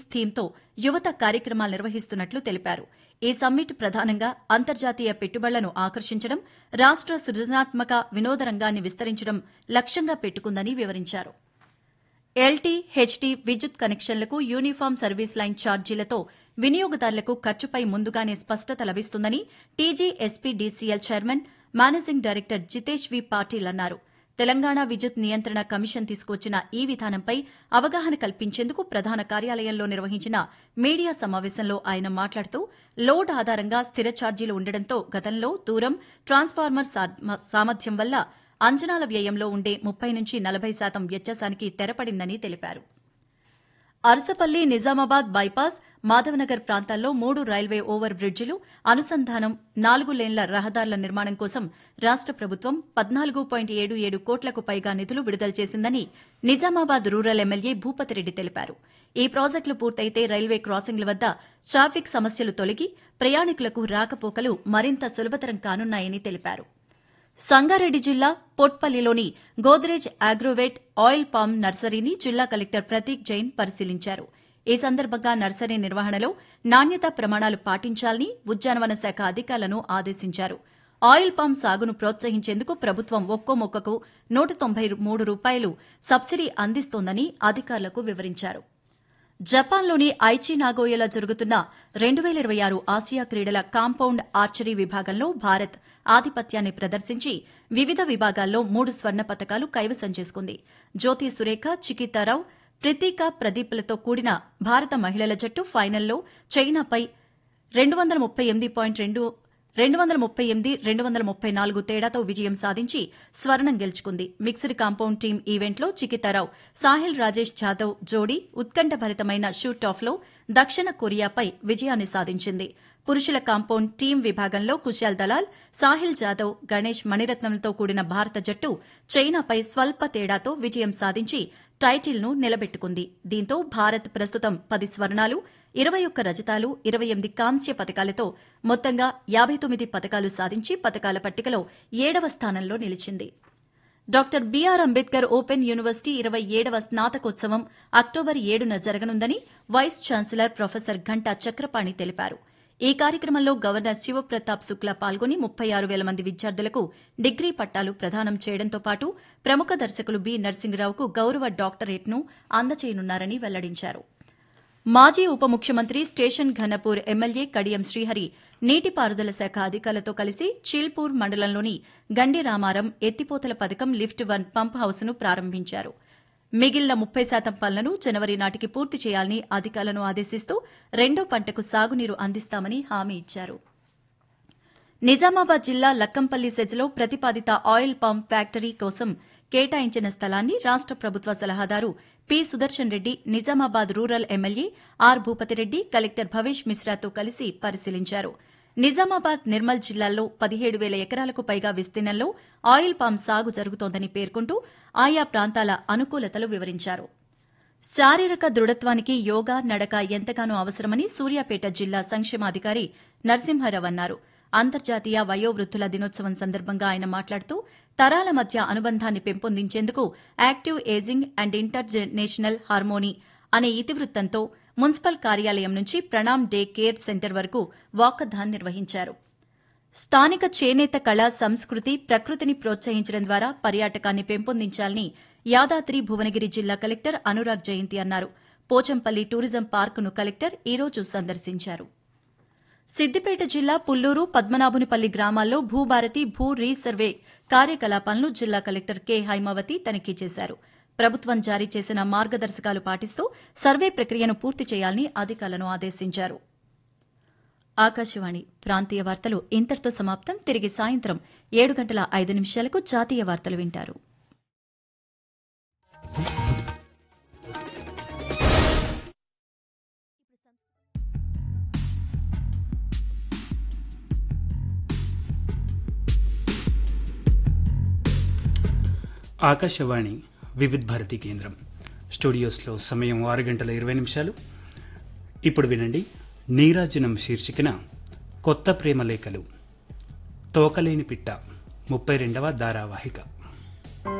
థీమ్తో యువత కార్యక్రమాలు నిర్వహిస్తున్నట్లు తెలిపారు ఈ సమ్మిట్ ప్రధానంగా అంతర్జాతీయ పెట్టుబడులను ఆకర్షించడం రాష్ట సృజనాత్మక వినోద రంగాన్ని విస్తరించడం లక్ష్యంగా పెట్టుకుందని వివరించారు ఎల్టీ హెచ్టీ విద్యుత్ కనెక్షన్లకు యూనిఫామ్ సర్వీస్ లైన్ ఛార్జీలతో వినియోగదారులకు ఖర్చుపై ముందుగానే స్పష్టత లభిస్తుందని TGSPDCL chairman managing director Jitesh V Patil అన్నారు తెలంగాణ విద్యుత్ నియంత్రణ కమిషన్ తీసుకొచ్చిన ఈ విధానంపై అవగాహన కల్పించేందుకు ప్రధాన కార్యాలయంలో నిర్వహించిన మీడియా సమావేశంలో ఆయన మాట్లాడుతూ లోడ్ ఆధారంగా స్థిర ఛార్జీలు ఉండడంతో గతంలో దూరం ట్రాన్స్ఫార్మర్ సామర్థ్యం వల్ల అంచనాల వ్యయంలో ఉండే ముప్పై నుంచి నలభై శాతం వ్యత్యాసానికి తెరపడిందని తెలిపారు అరసపల్లి నిజామాబాద్ బైపాస్ మాధవనగర్ ప్రాంతాల్లో మూడు రైల్వే ఓవర్ బ్రిడ్జిలు అనుసంధానం నాలుగు లేన్ల రహదారుల నిర్మాణం కోసం రాష్ట ప్రభుత్వం పద్నాలుగు పాయింట్ ఏడు ఏడు కోట్లకు పైగా నిధులు విడుదల చేసిందని నిజామాబాద్ రూరల్ ఎమ్మెల్యే భూపతిరెడ్డి తెలిపారు ఈ ప్రాజెక్టులు పూర్తయితే రైల్వే క్రాసింగ్ల వద్ద ట్రాఫిక్ సమస్యలు తొలగి ప్రయాణికులకు రాకపోకలు మరింత సులభతరం కానున్నాయని తెలిపారు సంగారెడ్డి జిల్లా పొట్పల్లిలోని గోద్రేజ్ అగ్రోవేట్ ఆయిల్ పామ్ నర్సరీని జిల్లా కలెక్టర్ ప్రతీక్ జైన్ పరిశీలించారు ఈ సందర్భంగా నర్సరీ నిర్వహణలో నాణ్యతా ప్రమాణాలు పాటించాలని ఉద్యానవన శాఖ అధికారులను ఆదేశించారు ఆయిల్ పామ్ సాగును ప్రోత్సహించేందుకు ప్రభుత్వం ఒక్కో మొక్కకు నూట తొంభై మూడు రూపాయలు సబ్సిడీ అందిస్తోందని అధికారులకు వివరించారు జపాన్లోని ఐచి నాగోయలో జరుగుతున్న రెండు వేల ఇరవై ఆరు ఆసియా క్రీడల కాంపౌండ్ ఆర్చరీ విభాగంలో భారత్ ఆధిపత్యాన్ని ప్రదర్శించి వివిధ విభాగాల్లో మూడు స్వర్ణ పతకాలు కైవసం చేసుకుంది జ్యోతి సురేఖ చికితారావు ప్రతీక ప్రదీప్లతో కూడిన భారత మహిళల జట్టు ఫైనల్లో చైనాపై రెండు వందల ముప్పై ఎనిమిది పాయింట్ రెండు రెండు వందల ముప్పై ఎనిమిది రెండు వందల ముప్పై నాలుగు తేడాతో విజయం సాధించి స్వర్ణం గెలుచుకుంది మిక్స్డ్ కాంపౌండ్ టీం ఈవెంట్లో చికితారావు సాహిల్ రాజేష్ జాదవ్ జోడీ ఉత్కంఠభరితమైన షూట్ ఆఫ్లో దక్షిణ కొరియాపై విజయాన్ని సాధించింది పురుషుల కాంపౌండ్ టీం విభాగంలో కుశాల్ దలాల్ సాహిల్ జాదవ్ గణేష్ మణిరత్నంలతో కూడిన భారత జట్టు చైనాపై స్వల్ప తేడాతో విజయం సాధించి టైటిల్ను నిలబెట్టుకుంది దీంతో భారత్ ప్రస్తుతం పది స్వర్ణాలు ఇరవై ఒక్క రజతాలు ఇరవై ఎనిమిది కాంస్య పథకాలతో మొత్తంగా యాబై తొమ్మిది పథకాలు సాధించి పథకాల పట్టికలో ఏడవ స్థానంలో నిలిచింది doctor BR Ambedkar open university ఇరవై ఏడవ స్నాతకోత్సవం అక్టోబర్ ఏడున జరగనుందని vice chancellor professor Ghanta Chakrapani తెలిపారు ఈ కార్యక్రమంలో గవర్నర్ శివప్రతాప్ శుక్లా పాల్గొని ముప్పై ఆరు వేల మంది విద్యార్థులకు డిగ్రీ పట్టాలు ప్రదానం చేయడంతో పాటు ప్రముఖ దర్శకులు బి నరసింహరావుకు గౌరవ డాక్టరేట్ను అందచేయనున్నారని వెల్లడించారు మాజీ ఉప ముఖ్యమంత్రి స్టేషన్ ఘనపూర్ ఎమ్మెల్యే కడియం శ్రీహరి నీటిపారుదల శాఖ అధికారులతో కలిసి చిల్పూర్ మండలంలోని గండి రామారం ఎత్తిపోతల పథకం లిఫ్ట్ వన్ పంప్ హౌస్ను ప్రారంభించారు మిగిలిన ముప్పై శాతం పనులను జనవరి నాటికి పూర్తి చేయాలని అధికారులను ఆదేశిస్తూ రెండో పంటకు సాగునీరు అందిస్తామని హామీ ఇచ్చారు నిజామాబాద్ జిల్లా లక్కంపల్లి సెజ్లో ప్రతిపాదిత ఆయిల్ పంప్ ఫ్యాక్టరీ కోసం కేటాయించిన స్థలాన్ని రాష్ట ప్రభుత్వ సలహాదారు P Sudarshan Reddy Nizamabad rural MLA R Bhupathireddy collector Bhavesh మిశ్రాతో కలిసి పరిశీలించారు నిజామాబాద్ నిర్మల్ జిల్లాల్లో పదిహేడు వేల ఎకరాలకు పైగా విస్తీర్ణంలో ఆయిల్ పామ్ సాగు జరుగుతోందని పేర్కొంటూ ఆయా ప్రాంతాల అనుకూలతలు వివరించారు శారీరక దృఢత్వానికి యోగా నడక ఎంతగానో అవసరమని సూర్యాపేట జిల్లా సంక్షేమాధికారి నరసింహారావు అన్నారు అంతర్జాతీయ వయోవృద్ధుల దినోత్సవం సందర్భంగా ఆయన మాట్లాడుతూ తరాల మధ్య అనుబంధాన్ని పెంపొందించేందుకు active ageing and international harmony అనే ఇతివృత్తంతో మున్సిపల్ కార్యాలయం నుంచి ప్రణామ్ డే కేర్ సెంటర్ వరకు వాకథాన్ నిర్వహించారు స్థానిక చేనేత కళ సంస్కృతి ప్రకృతిని ప్రోత్సహించడం ద్వారా పర్యాటకాన్ని పెంపొందించాలని యాదాద్రి భువనగిరి జిల్లా కలెక్టర్ అనురాగ్ జయంతి అన్నారు పోచంపల్లి టూరిజం పార్కును కలెక్టర్ ఈ రోజు సందర్శించారు సిద్దిపేట జిల్లా పుల్లూరు పద్మనాభునిపల్లి గ్రామాల్లో భూభారతి భూ రీసర్వే కార్యకలాపాలను జిల్లా కలెక్టర్ కె హైమావతి తనిఖీ చేశారు ప్రభుత్వం జారీ చేసిన మార్గదర్శకాలు పాటిస్తూ సర్వే ప్రక్రియను పూర్తి చేయాలని అధికారులను ఆదేశించారు ఆకాశవాణి ప్రాంతీయ వార్తలు ఇంతటితో సమాప్తం తిరిగి సాయంత్రం ఏడు గంటల ఐదు నిమిషాలకు జాతీయ వార్తలు వింటారు ఆకాశవాణి వివిధ్ భారతి కేంద్రం స్టూడియోస్లో సమయం ఆరు గంటల ఇరవై నిమిషాలు ఇప్పుడు వినండి నీరాజనం శీర్షికన కొత్త ప్రేమ లేఖలు తోకలేని పిట్ట ముప్పై రెండవ ధారావాహిక